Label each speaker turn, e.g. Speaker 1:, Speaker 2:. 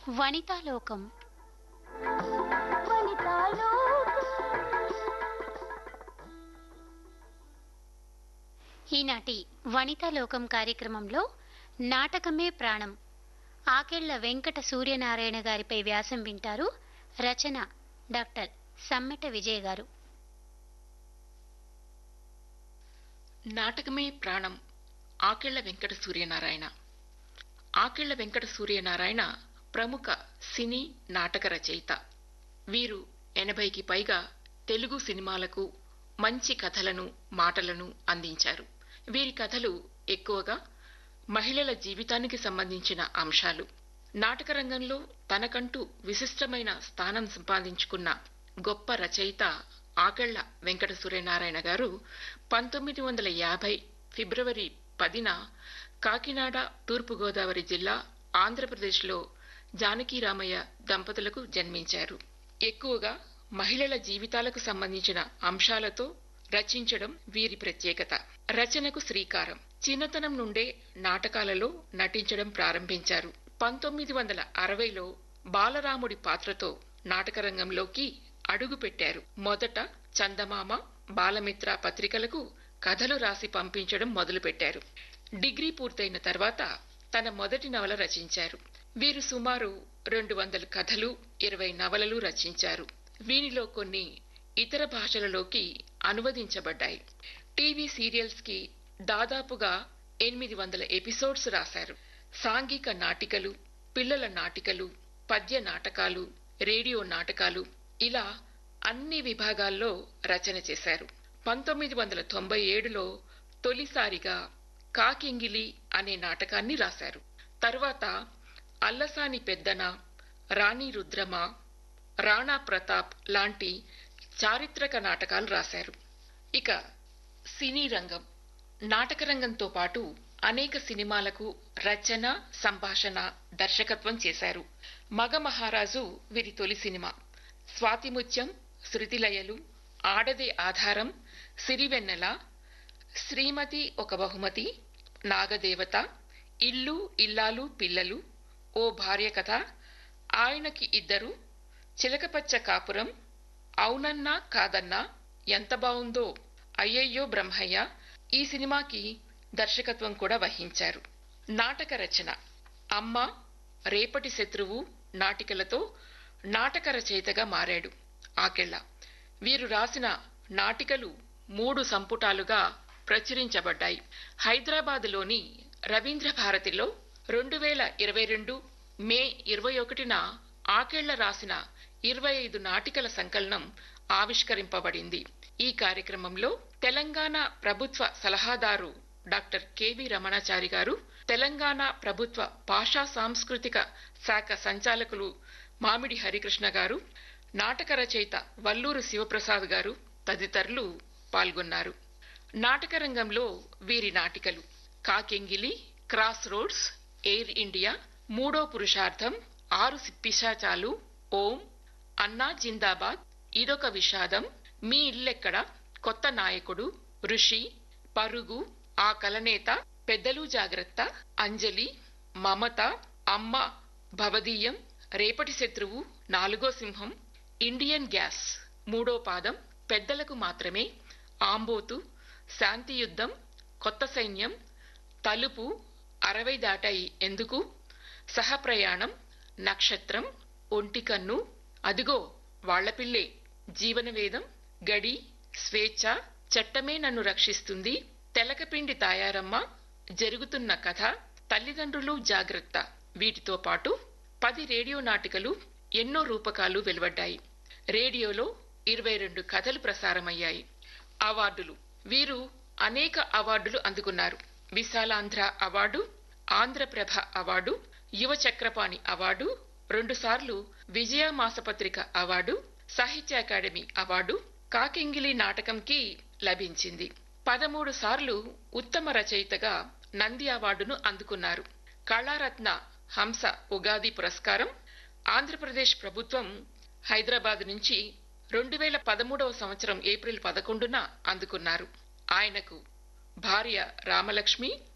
Speaker 1: వనితాలోకం ఈనాటి వనితాలోకం కార్యక్రమంలో నాటకమే ప్రాణం ఆకెళ్ల వెంకట సూర్యనారాయణ గారిపై వ్యాసం వింటారు రచన డాక్టర్ సమ్మెట విజయ్ గారు
Speaker 2: నాటకమే ప్రాణం ఆకెళ్ల వెంకట సూర్యనారాయణ ఆకెళ్ల వెంకట సూర్యనారాయణ ప్రముఖ సినీ నాటక రచయిత వీరు ఎనభైకి పైగా తెలుగు సినిమాలకు మంచి కథలను మాటలను అందించారు వీరి కథలు ఎక్కువగా మహిళల జీవితానికి సంబంధించిన అంశాలు నాటక రంగంలో తనకంటూ విశిష్టమైన స్థానం సంపాదించుకున్న గొప్ప రచయిత ఆకెళ్ల వెంకట సూర్యనారాయణ గారు పంతొమ్మిది వందల యాభై ఫిబ్రవరి పదిన కాకినాడ తూర్పుగోదావరి జిల్లా ఆంధ్రప్రదేశ్లో జానకీరామయ్య దంపతులకు జన్మించారు ఎక్కువగా మహిళల జీవితాలకు సంబంధించిన అంశాలతో రచించడం వీరి ప్రత్యేకత రచనకు శ్రీకారం చిన్నతనం నుండే నాటకాలలో నటించడం ప్రారంభించారు పంతొమ్మిది వందల అరవైలో బాలరాముడి పాత్రతో నాటకరంగంలోకి అడుగుపెట్టారు మొదట చందమామ బాలమిత్ర పత్రికలకు కథలు రాసి పంపించడం మొదలుపెట్టారు డిగ్రీ పూర్తయిన తర్వాత తన మొదటి నవల రచించారు వీరు సుమారు రెండు వందల కథలు ఇరవై నవలలు రచించారు వీనిలో కొన్ని ఇతర భాషలలోకి అనువదించబడ్డాయి టీవీ సీరియల్స్ కి దాదాపుగా ఎనిమిది వందల ఎపిసోడ్స్ రాశారు సాంఘిక నాటికలు పిల్లల నాటికలు పద్య నాటకాలు రేడియో నాటకాలు ఇలా అన్ని విభాగాల్లో రచన చేశారు పంతొమ్మిది వందల తొంభై ఏడులో తొలిసారిగా కాకింగిలి అనే నాటకాన్ని రాశారు తర్వాత అల్లసాని పెద్దన రాణి రుద్రమ రాణా ప్రతాప్ లాంటి చారిత్రక నాటకాలు రాశారు ఇక సినీ రంగం నాటక రంగంతో పాటు అనేక సినిమాలకు రచన సంభాషణ దర్శకత్వం చేశారు మగ మహారాజు వీరి తొలి సినిమా స్వాతిముత్యం శృతిలయలు ఆడదే ఆధారం సిరివెన్నెల శ్రీమతి ఒక బహుమతి నాగదేవత ఇల్లు ఇల్లాలు పిల్లలు ఓ భార్య కథ ఆయనకి ఇద్దరు చిలకపచ్చ కాపురం అవునన్నా కాదన్నా ఎంత బావుందో అయ్యయ్యో బ్రహ్మయ్య ఈ సినిమాకి దర్శకత్వం కూడా వహించారు నాటక రచన అమ్మ రేపటి శత్రువు నాటికలతో నాటక రచయితగా మారాడు ఆకెళ్ళ వీరు రాసిన నాటికలు మూడు సంపుటాలుగా ప్రచురించబడ్డాయి హైదరాబాదులోని రవీంద్ర భారతిలో రెండు వేల ఇరవై రెండు మే ఇరవై ఒకటిన ఆకేళ్ల రాసిన ఇరవై ఐదు నాటికల సంకలనం ఆవిష్కరింపబడింది ఈ కార్యక్రమంలో తెలంగాణ ప్రభుత్వ సలహాదారు డాక్టర్ కెవి రమణాచారి గారు తెలంగాణ ప్రభుత్వ భాషా సాంస్కృతిక శాఖ సంచాలకులు మామిడి హరికృష్ణ గారు నాటక రచయిత వల్లూరు శివప్రసాద్ గారు తదితరులు పాల్గొన్నారు నాటక రంగంలో వీరి నాటికలు కాకెంగిలి క్రాస్ రోడ్స్ ఎయిర్ ఇండియా మూడో పురుషార్థం ఆరు పిశాచాలు ఓం అన్నా జిందాబాద్ ఇదొక విషాదం మీ ఇల్లెక్కడ కొత్త నాయకుడు ఋషి పరుగు ఆ కలనేత పెద్దలు జాగ్రత్త అంజలి మమత అమ్మ భవదీయం రేపటి శత్రువు నాలుగో సింహం ఇండియన్ గ్యాస్ మూడో పాదం పెద్దలకు మాత్రమే ఆంబోతు శాంతి యుద్ధం కొత్త సైన్యం తలుపు అరవై దాటాయి ఎందుకు సహప్రయాణం నక్షత్రం ఒంటికన్ను అదిగో వాళ్ల పిల్లే జీవనవేదం గడి స్వేచ్ఛ చట్టమే నన్ను రక్షిస్తుంది తెలకపిండి తాయారమ్మ జరుగుతున్న కథ తల్లిదండ్రులు జాగ్రత్త వీటితో పాటు పది రేడియో నాటికలు ఎన్నో రూపకాలు వెలువడ్డాయి రేడియోలో ఇరవై రెండు కథలు ప్రసారమయ్యాయి అవార్డులు వీరు అనేక అవార్డులు అందుకున్నారు విశాలాంధ్ర అవార్డు ఆంధ్రప్రభ అవార్డు యువ చక్రపాణి అవార్డు రెండుసార్లు విజయ మాసపత్రిక అవార్డు సాహిత్య అకాడమీ అవార్డు కాకింగిలి నాటకంకి లభించింది పదమూడు సార్లు ఉత్తమ రచయితగా నంది అవార్డును అందుకున్నారు కళారత్న హంస ఉగాది పురస్కారం ఆంధ్రప్రదేశ్ ప్రభుత్వం హైదరాబాద్ నుంచి రెండు వేల పదమూడవ సంవత్సరం ఏప్రిల్ పదకొండున అందుకున్నారు ఆయనకు భార్య రామలక్ష్మి